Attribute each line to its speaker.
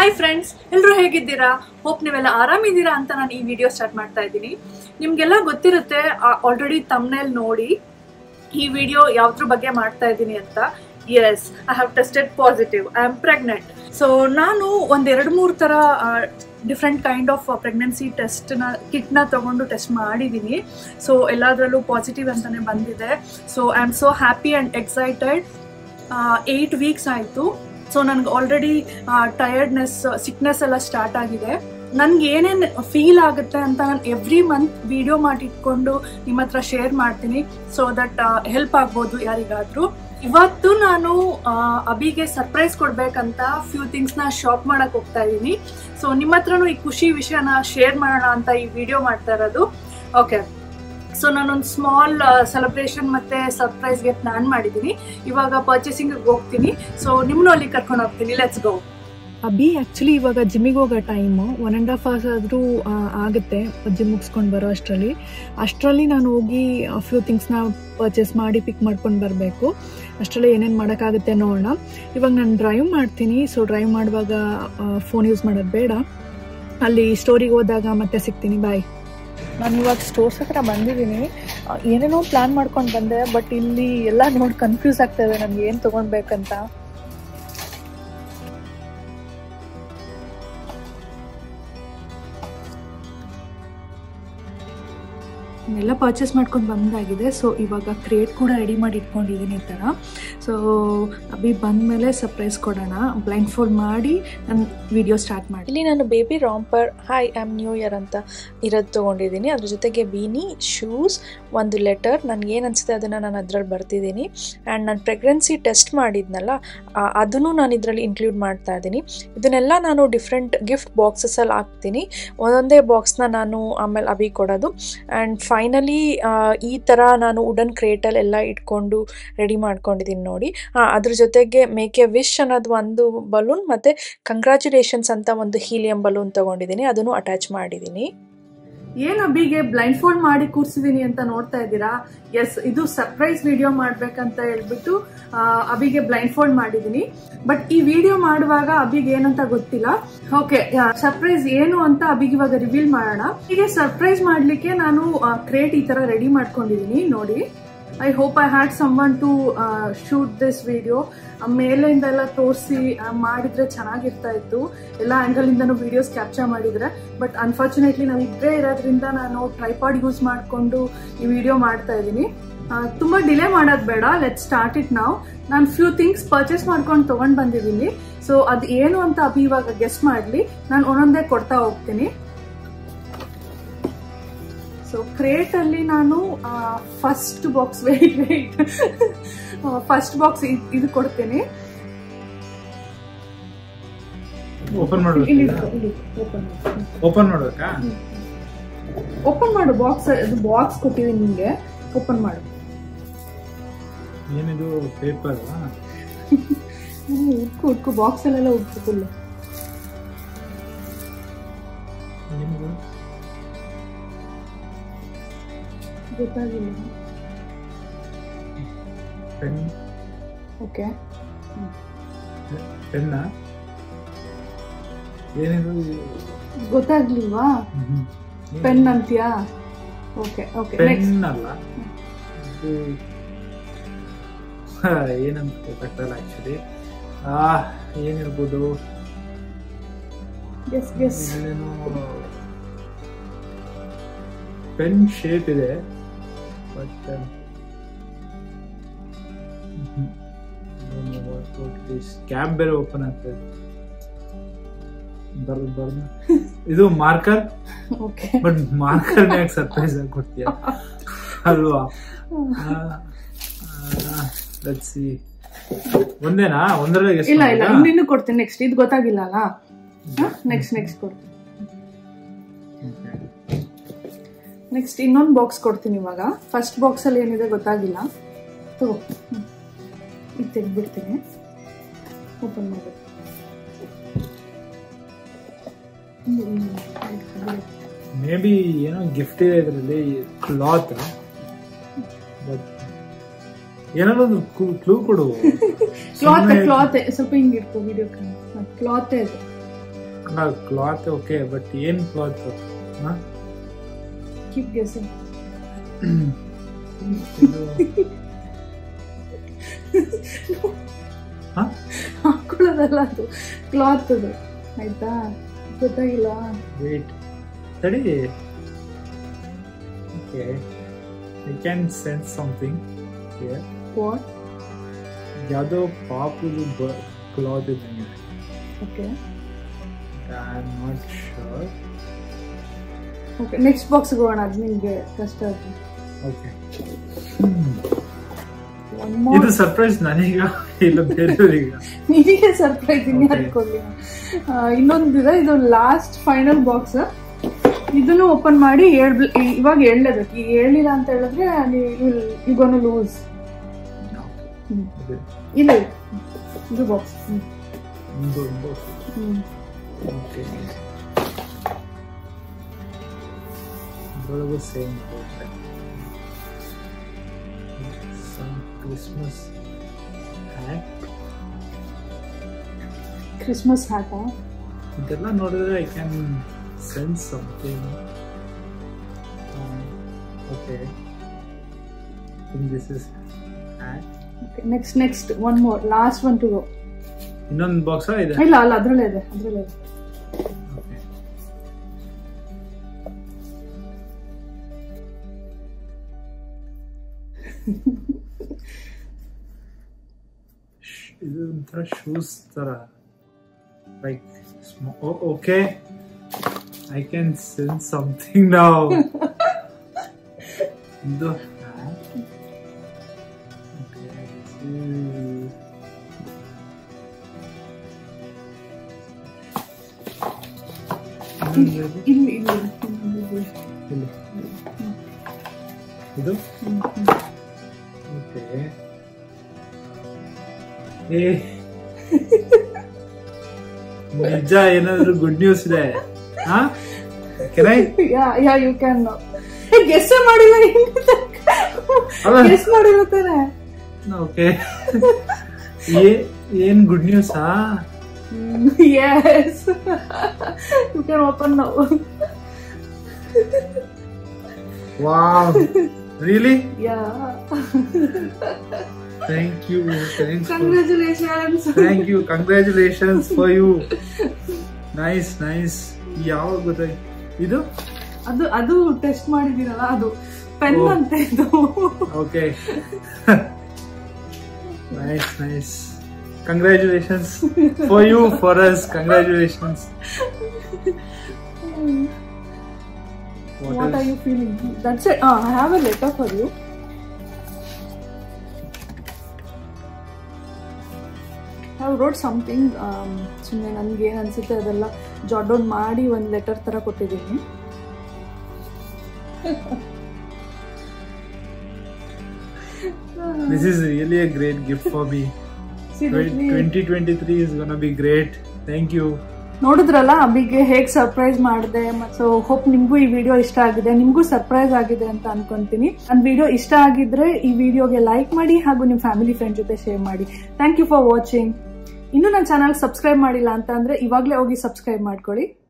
Speaker 1: Hi friends ಎಲ್ಲರೂ ಹೇಗಿದ್ದೀರಾ hope ನೀವೆಲ್ಲ ಆರಾಮಿದ್ದೀರಾ ಅಂತ ನಾನು ಈ ವಿಡಿಯೋ ಸ್ಟಾರ್ಟ್ ಮಾಡ್ತಾ ಇದ್ದೀನಿ ನಿಮಗೆಲ್ಲ ಗೊತ್ತಿರುತ್ತೆ ಆಲ್ರೆಡಿ ತಮ್ಮನೇಲಿ ನೋಡಿ ಈ ವಿಡಿಯೋ ಯಾವ್ದ್ರ ಬಗ್ಗೆ ಮಾಡ್ತಾ ಇದ್ದೀನಿ ಅಂತ yes I have tested positive I am pregnant so ನಾನು ಒಂದು ಎರಡು ಮೂರು ಥರ ಡಿಫ್ರೆಂಟ್ ಕೈಂಡ್ ಆಫ್ ಪ್ರೆಗ್ನೆನ್ಸಿ ಟೆಸ್ಟ್ನ ಕಿಟ್ನ ತೊಗೊಂಡು ಟೆಸ್ಟ್ ಮಾಡಿದ್ದೀನಿ ಸೊ ಎಲ್ಲದರಲ್ಲೂ ಪಾಸಿಟಿವ್ ಅಂತಲೇ ಬಂದಿದೆ so I am so happy and excited eight weeks ಆಯಿತು ಸೊ ನನಗೆ ಆಲ್ರೆಡಿ ಟಯರ್ಡ್ನೆಸ್ ಸಿಕ್ನೆಸ್ ಎಲ್ಲ ಸ್ಟಾರ್ಟ್ ಆಗಿದೆ ನನ್ಗೆ ಏನೇನು ಫೀಲ್ ಆಗುತ್ತೆ ಅಂತ ನಾನು ಎವ್ರಿ ಮಂತ್ ವಿಡಿಯೋ ಮಾಡಿಟ್ಕೊಂಡು ನಿಮ್ಮ ಹತ್ರ ಶೇರ್ ಮಾಡ್ತೀನಿ ಸೊ ದಟ್ ಹೆಲ್ಪ್ ಆಗ್ಬೋದು ಯಾರಿಗಾದರೂ ಇವತ್ತು ನಾನು ಆ, ಅಬಿಗೆ ಸರ್ಪ್ರೈಸ್ ಕೊಡ್ಬೇಕಂತ ಫ್ಯೂ ಥಿಂಗ್ಸ್ನ ಶಾಪ್ ಮಾಡಕ್ ಹೋಗ್ತಾ ಇದ್ದೀನಿ ಸೊ ನಿಮ್ಮ ಹತ್ರನೂ ಈ ಖುಷಿ ವಿಷಯನ ಶೇರ್ ಮಾಡೋಣ ಅಂತ ಈ ವಿಡಿಯೋ ಮಾಡ್ತಾ ಇರೋದು ಓಕೆ ಸೊ ನಾನೊಂದು ಸ್ಮಾಲ್ ಸೆಲೆಬ್ರೇಷನ್ ಮತ್ತೆ ಸರ್ಪ್ರೈಸ್ಗೆ ಪ್ಲಾನ್ ಮಾಡಿದ್ದೀನಿ ಇವಾಗ ಪರ್ಚೇಸಿಂಗ್ ಹೋಗ್ತೀನಿ ಸೊ ನಿಮ್ಮನ್ನು ಅಲ್ಲಿ ಕರ್ಕೊಂಡು ಹೋಗ್ತೀನಿ ಲೆಟ್ಸ್ ಗೋ ಅಭಿ ಆ್ಯಕ್ಚುಲಿ ಇವಾಗ ಜಿಮ್ಮಿಗೆ ಹೋಗೋ time one and half hours ಆದರೂ ಆಗುತ್ತೆ ಜಿಮ್ ಮುಗಿಸ್ಕೊಂಡು ಬರೋ ಅಷ್ಟರಲ್ಲಿ ಅಷ್ಟರಲ್ಲಿ ನಾನು ಹೋಗಿ ಫ್ಯೂ ಥಿಂಗ್ಸ್ನ ಪರ್ಚೇಸ್ ಮಾಡಿ ಪಿಕ್ ಮಾಡ್ಕೊಂಡು ಬರಬೇಕು ಅಷ್ಟರಲ್ಲಿ ಏನೇನು ಮಾಡೋಕ್ಕಾಗುತ್ತೆ ನೋಡೋಣ ಇವಾಗ ನಾನು ಡ್ರೈವ್ ಮಾಡ್ತೀನಿ ಸೊ ಡ್ರೈವ್ ಮಾಡುವಾಗ ಫೋನ್ ಯೂಸ್ ಮಾಡೋದು ಬೇಡ ಅಲ್ಲಿ ಸ್ಟೋರಿಗೆ ಹೋದಾಗ ಮತ್ತೆ ಸಿಗ್ತೀನಿ ಬಾಯ್ ನಾನು ಇವಾಗ ಸ್ಟೋರ್ಸ್ ಹತ್ರ ಬಂದಿದ್ದೀನಿ ಏನೇನೋ ಪ್ಲಾನ್ ಮಾಡ್ಕೊಂಡು ಬಂದೆ ಬಟ್ ಇಲ್ಲಿ ಎಲ್ಲ ನೋಡಿ ಕನ್ಫ್ಯೂಸ್ ಆಗ್ತಾ ಇದೆ ನನಗೆ ಏನು ತೊಗೊಳ್ಬೇಕಂತ ಎಲ್ಲ ಪರ್ಚೇಸ್ ಮಾಡ್ಕೊಂಡು ಬಂದಾಗಿದೆ ಸೊ ಇವಾಗ ಕ್ರಿಯೇಟ್ ಕೂಡ ರೆಡಿ ಮಾಡಿ ಇಟ್ಕೊಂಡಿದ್ದೀನಿ ಈ ಥರ ಸೊ ಅಭಿ ಬಂದಮೇಲೆ ಸರ್ಪ್ರೈಸ್ ಕೊಡೋಣ ಬ್ಲೈಂಡ್ ಫೋಲ್ಡ್ ಮಾಡಿ ನಾನು ವಿಡಿಯೋ ಸ್ಟಾರ್ಟ್ ಮಾಡಿ
Speaker 2: ಇಲ್ಲಿ ನಾನು baby romper hi am new year ಅಂತ ಇರೋದು ತೊಗೊಂಡಿದ್ದೀನಿ ಅದ್ರ ಜೊತೆಗೆ ಬೀನಿ ಶೂಸ್ ಒಂದು ಲೆಟರ್ ನನಗೆ ಏನು ಅನಿಸುತ್ತೆ ಅದನ್ನು ನಾನು ಅದರಲ್ಲಿ ಬರ್ತಿದ್ದೀನಿ ಆ್ಯಂಡ್ ನಾನು ಪ್ರೆಗ್ನೆನ್ಸಿ ಟೆಸ್ಟ್ ಮಾಡಿದ್ನಲ್ಲ ಆ, ಅದನ್ನು ನಾನು ಇದರಲ್ಲಿ ಇನ್ಕ್ಲೂಡ್ ಮಾಡ್ತಾ ಇದ್ದೀನಿ ಇದನ್ನೆಲ್ಲ ನಾನು ಡಿಫ್ರೆಂಟ್ ಗಿಫ್ಟ್ ಬಾಕ್ಸಸಲ್ಲಿ ಹಾಕ್ತೀನಿ ಒಂದೊಂದೇ ಬಾಕ್ಸ್ನ ನಾನು ಆಮೇಲೆ ಅಭಿ ಕೊಡೋದು ಆ್ಯಂಡ್ ಫೈನಲಿ ಈ ಥರ ನಾನು ವುಡನ್ ಕ್ರೇಟಲ್ ಎಲ್ಲ ಇಟ್ಕೊಂಡು ರೆಡಿ ಮಾಡ್ಕೊಂಡಿದ್ದೀನಿ ನೋಡಿ ಆ, ಅದ್ರ ಜೊತೆಗೆ ಮೇಕ್ ಎ ವಿಶ್ ಅನ್ನೋದು ಒಂದು ಬಲೂನ್ ಮತ್ತು ಕಂಗ್ರ್ಯಾಚುಲೇಷನ್ಸ್ ಅಂತ ಒಂದು ಹೀಲಿಯಂ ಬಲೂನ್ ತಗೊಂಡಿದ್ದೀನಿ ಅದನ್ನು ಅಟ್ಯಾಚ್ ಮಾಡಿದ್ದೀನಿ
Speaker 1: ಏನ್ ಅಬಿಗೆ ಬ್ಲೈಂಡ್ ಫೋಲ್ಡ್ ಮಾಡಿ ಕೂರ್ಸಿದೀನಿ ಅಂತ ನೋಡ್ತಾ ಇದ್ದೀರಾ ಎಸ್ ಇದು ಸರ್ಪ್ರೈಸ್ ವಿಡಿಯೋ ಮಾಡ್ಬೇಕಂತ ಹೇಳ್ಬಿಟ್ಟು ಆ, ಅಬಿಗೆ ಬ್ಲೈಂಡ್ ಫೋಲ್ಡ್ ಮಾಡಿದೀನಿ ಬಟ್ ಈ ವಿಡಿಯೋ ಮಾಡುವಾಗ ಅಬಿಗೆ ಏನಂತ ಗೊತ್ತಿಲ್ಲ ಓಕೆ ಸರ್ಪ್ರೈಸ್ ಏನು ಅಂತ ಅಬಿಗೆ ಇವಾಗ ರಿವೀಲ್ ಮಾಡೋಣ ಹೀಗೆ ಸರ್ಪ್ರೈಸ್ ಮಾಡ್ಲಿಕ್ಕೆ ನಾನು ಕ್ರೇಟ್ ಈ ತರ ರೆಡಿ ಮಾಡ್ಕೊಂಡಿದೀನಿ ನೋಡಿ I hope I had some one to shoot this video ಮೇಲಿಂದ ಎಲ್ಲ ತೋರಿಸಿ ಮಾಡಿದ್ರೆ ಚೆನ್ನಾಗಿರ್ತಾ ಇತ್ತು ಎಲ್ಲ ಆಂಗಲ್ ಇಂದನೂ ವಿಡಿಯೋಸ್ ಕ್ಯಾಪ್ಚರ್ ಮಾಡಿದ್ರೆ ಬಟ್ ಅನ್ಫಾರ್ಚುನೇಟ್ಲಿ ನಾವು ಇಬ್ಬರೇ ಇರೋದ್ರಿಂದ ನಾನು ಟ್ರೈಪಾಡ್ ಯೂಸ್ ಮಾಡಿಕೊಂಡು ಈ ವಿಡಿಯೋ ಮಾಡ್ತಾ ಇದ್ದೀನಿ ತುಂಬ ಡಿಲೇ ಮಾಡೋದು ಬೇಡ ಲೆಟ್ ಸ್ಟಾರ್ಟ್ ಇಟ್ ನಾವು ನಾನು ಫ್ಯೂ ಥಿಂಗ್ಸ್ ಪರ್ಚೇಸ್ ಮಾಡ್ಕೊಂಡು ತೊಗೊಂಡು ಬಂದಿದ್ದೀನಿ ಸೊ ಅದು ಏನು ಅಂತ ಅಭಿ ಇವಾಗ ಗೆಸ್ಟ್ ಮಾಡಲಿ ನಾನು ಒಂದೊಂದೇ ಕೊಡ್ತಾ ಹೋಗ್ತೀನಿ ಸೊ ಕ್ರೇಟ್ ಅಲ್ಲಿ ನಾನು first box wait wait first box ಇದು ಕೊಡ್ತೀನಿ
Speaker 3: ಓಪನ್
Speaker 1: ಇಲ್ಲಿ
Speaker 3: ಮಾಡ್ಬೇಕು
Speaker 1: ಓಪನ್
Speaker 3: ಓಪನ್ ಮಾಡ್ಬೇಕಾ
Speaker 1: ಓಪನ್ ಮಾಡು ಬಾಕ್ಸ್ ಅದು ಬಾಕ್ಸ್ ಕೊಟ್ಟಿದ್ದೀನಿ ನಿಮಗೆ ಓಪನ್ ಮಾಡು
Speaker 3: ಏನಿದು ಪೇಪರ್
Speaker 1: ಉಟ್ಕು ಉಟ್ಕು ಬಾಕ್ಸ್ ಅಲ್ಲೆಲ್ಲ ಉಟ್ಕು ಫುಲ್
Speaker 3: ಏನಿದು
Speaker 1: ಗೊತ್ತಾಗಿಲ್ಲ
Speaker 3: ಪೆನ್
Speaker 1: ಓಕೆ
Speaker 3: ಪೆನ್ನ ಏನಿದು
Speaker 1: ಗೊತ್ತಾಗ್ಲಿಲ್ವಾ ಪೆನ್ ಅಂತೀಯಾ ಓಕೆ ಓಕೆ ನೆಕ್ಸ್ಟ್
Speaker 3: ಪೆನ್ ಅಲ್ಲ ಇದು ಹ, ಏನಂತ ಗೊತ್ತಾಗ್ತಲ್ಲ ಆಕ್ಚುಲಿ ಆ ಏನಿರ್ಬೋದು
Speaker 1: ಗೆಸ್ ಗೆಸ್
Speaker 3: ಏನೇನೋ ಪೆನ್ ಶೇಪ್ ಇದೆ ಬಟ್ ಕ್ಯಾಬ್ ಬೇರೆ ಓಪನ್ ಆಗ್ತದೆ ಬರ್ದು ಬರ್ದು ಇದು ಮಾರ್ಕರ್
Speaker 1: ಓಕೆ
Speaker 3: ಬಟ್ ಮಾರ್ಕರ್ ಯಾಕೆ ಸರ್ಪ್ರೈಸ್ ಆಗಿ ಕೊಡ್ತೀಯ ಅಲ್ವಾ ಲೆಟ್ಸ್ ಸಿ ಒಂದೇನಾ ಒಂದರಲ್ಲೇ guess
Speaker 1: ಇಲ್ಲ ಇಲ್ಲ
Speaker 3: ಮಾಡೋದಾ?
Speaker 1: ಇನ್ನಿನ್ನು ಕೊಡ್ತೀನಿ ನೆಕ್ಸ್ಟ್ ಇದು ಗೊತ್ತಾಗಿಲ್ಲ ಅಲ್ಲ ನೆಕ್ಸ್ಟ್ ನೆಕ್ಸ್ಟ್ ಕೊಡ್ತೀನಿ
Speaker 3: Okay.
Speaker 1: ನೆಕ್ಸ್ಟ್ ಇನ್ನೊಂದು ಬಾಕ್ಸ್ ಕೊಡ್ತೀನಿ ಇವಾಗ ಫಸ್ಟ್ ಬಾಕ್ಸ್ ಅಲ್ಲಿ ಏನಿದೆ ಗೊತ್ತಾಗಿಲ್ಲ ತಗೋ ಹ್ಮ್. ಇದು ತೆಗ್ದ್ಬಿಡ್ತೀನಿ ಓಪನ್ ಮಾಡಿ
Speaker 3: ಮೇ ಬಿ ಏನೋ ಗಿಫ್ಟ್ ಇದೆ ಇದರಲ್ಲಿ ಕ್ಲಾತ್ ಬಟ್ ಏನಾದ್ರು ಕ್ಲೂ ಕೊಡು
Speaker 1: ಕ್ಲಾತ್ ಕ್ಲಾತ್ ಸ್ವಲ್ಪ ಹಿಂಗಿರ್ಕು ವಿಡಿಯೋ ಕ್ಲಾತ್ ಅದು
Speaker 3: ಅಲ್ಲ ಕ್ಲಾತ್ ಓಕೆ ಬಟ್ ಏನ್ ಕ್ಲಾತ್
Speaker 1: ಕೀಪ್ ಗೆಸಿಂಗ್ ಹಾಕೊಳ್ಳೋದಲ್ಲ ಅದು ಕ್ಲಾತ್ ಅದು ಆಯ್ತಾ ಗೊತ್ತಾಗಿಲ್ಲ
Speaker 3: ವೇಟ್ ತಡಿ okay I can sense something
Speaker 1: what
Speaker 3: ಯಾವುದೋ ಪಾಪುದು ಕ್ಲಾತ್ ಇದ್ದಂಗೆ
Speaker 1: okay
Speaker 3: I am not sure
Speaker 1: okay next ಬಾಕ್ಸ್ಗೆ ಹೋಗೋಣ ಅದು ನಿಮಗೆ ಕಷ್ಟ ಆಗುತ್ತೆ
Speaker 3: ಓಕೆ
Speaker 1: ಒನ್
Speaker 3: ಇದು
Speaker 1: ಮೋರ್
Speaker 3: ಸರ್ಪ್ರೈಸ್ ನನಗ ಇಲ್ಲ ಬೇರೆಯವ್ರಿಗ
Speaker 1: ನಿಮಗೆ ಸರ್ಪ್ರೈಸ್ ಇನ್ನು
Speaker 3: Okay.
Speaker 1: ಅನ್ಕೊಳ್ಳಿ ಇನ್ನೊಂದಿದೆ ಇದು ಲಾಸ್ಟ್ ಫೈನಲ್ ಬಾಕ್ಸ್ ಇದನ್ನು ಓಪನ್ ಮಾಡಿ ಹೇಳ್ ಇವಾಗ ಹೇಳಲೇಬೇಕು ಈಗ ಹೇಳಿಲ್ಲ ಅಂತ ಹೇಳಿದ್ರೆ ಯು ಗೋನ್ ಲೂಸ್ ಇಲ್ಲ ಇಲ್ಲ. ಇದು ಬಾಕ್ಸ್
Speaker 3: ಓಕೆ ಇದ್ರೊಳಗೂ same some Christmas hat
Speaker 1: Christmas ಹ್ಯಾಟಾ
Speaker 3: ಇದೆಲ್ಲ ನೋಡಿದ್ರೆ I can sense something okay this is hat
Speaker 1: next next one more last one to go
Speaker 3: ಇನ್ನೊಂದು ಬಾಕ್ಸ್ ಇದೆ
Speaker 1: ಇಲ್ಲ ಅಲ್ಲ ಅದ್ರಲ್ಲೇ ಇದೆ ಅದ್ರಲ್ಲೇ ಇದೆ
Speaker 3: ಓಕೆ ಇದು ಒಂಥರ ಶೂಸ್ ತರ like okay I can sense something ನಾವು ಇದು
Speaker 1: ಇಲ್ಲಿ ಇಲ್ಲಿ ಇಲ್ಲಿ
Speaker 3: ಇಲ್ಲಿ ಇದು
Speaker 1: ಹ್ಮ್, ಹ್ಮ್.
Speaker 3: ಓಕೆ ಏ ನಿಜ ಏನಾದ್ರು ಗುಡ್ ನ್ಯೂಸ್ ಇದೆ ಹಾ can I
Speaker 1: yeah yeah you can guess ಮಾಡಿಲ್ಲ
Speaker 3: ಅಲ್ಲ.
Speaker 1: ಗೆಸ್ ಮಾಡಿಲ್ಲ ತಾನೆ
Speaker 3: ಓಕೆ ಏನ್ ಗುಡ್ ನ್ಯೂಸ್ ಹಾ
Speaker 1: yes you can open now
Speaker 3: wow really
Speaker 1: yeah
Speaker 3: thank you thanks
Speaker 1: congratulations
Speaker 3: thank you congratulations for you nice nice ಯಾವಾಗ ಗೊತ್ತಾಯ್ತು ಇದು
Speaker 1: ಅದು ಅದು ಟೆಸ್ಟ್ ಮಾಡಿದಿರಲ್ಲ ಅದು ಪೆನ್
Speaker 3: ಓ.
Speaker 1: ಅಂತ ಇದು
Speaker 3: okay nice nice congratulations for you for us congratulations
Speaker 1: what are you feeling that's it I have a letter for you have road something ಸುಮ್ಮನೆ ನನಗೆ ಏನು ಅನಿಸುತ್ತೆ ಅದೆಲ್ಲ ಜಾಟ್ ಡೌನ್ ಮಾಡಿ ಒಂದು ಲೆಟರ್ ಥರ ಕೊಟ್ಟಿದ್ದೀನಿ
Speaker 3: This is really a great gift for me.
Speaker 1: Seriously.
Speaker 3: 2023 is gonna be great. Thank you.
Speaker 1: ನೋಡಿದ್ರಲ್ಲ ಅಬಿಗೆ ಹೇಗೆ ಸರ್ಪ್ರೈಸ್ ಮಾಡಿದೆ ಸೊ ಹೋಪ್ ನಿಮ್ಗೂ ಈ ವಿಡಿಯೋ ಇಷ್ಟ ಆಗಿದೆ ನಿಮ್ಗೂ ಸರ್ಪ್ರೈಸ್ ಆಗಿದೆ ಅಂತ ಅನ್ಕೊಂತೀನಿ ನನ್ನ ವಿಡಿಯೋ ಇಷ್ಟ ಆಗಿದ್ರೆ ಈ ವಿಡಿಯೋಗೆ ಲೈಕ್ ಮಾಡಿ ಹಾಗೂ ನಿಮ್ಮ ಫ್ಯಾಮಿಲಿ ಫ್ರೆಂಡ್ ಜೊತೆ ಶೇರ್ ಮಾಡಿ ಥ್ಯಾಂಕ್ ಯು ಫಾರ್ ವಾಚಿಂಗ್ ಇನ್ನು ನನ್ನ ಚಾನಲ್ ಸಬ್ಸ್ಕ್ರೈಬ್ ಮಾಡಿಲ್ಲ ಅಂತ ಅಂದ್ರೆ ಇವಾಗಲೇ ಹೋಗಿ ಸಬ್ಸ್ಕ್ರೈಬ್ ಮಾಡ್ಕೊಳ್ಳಿ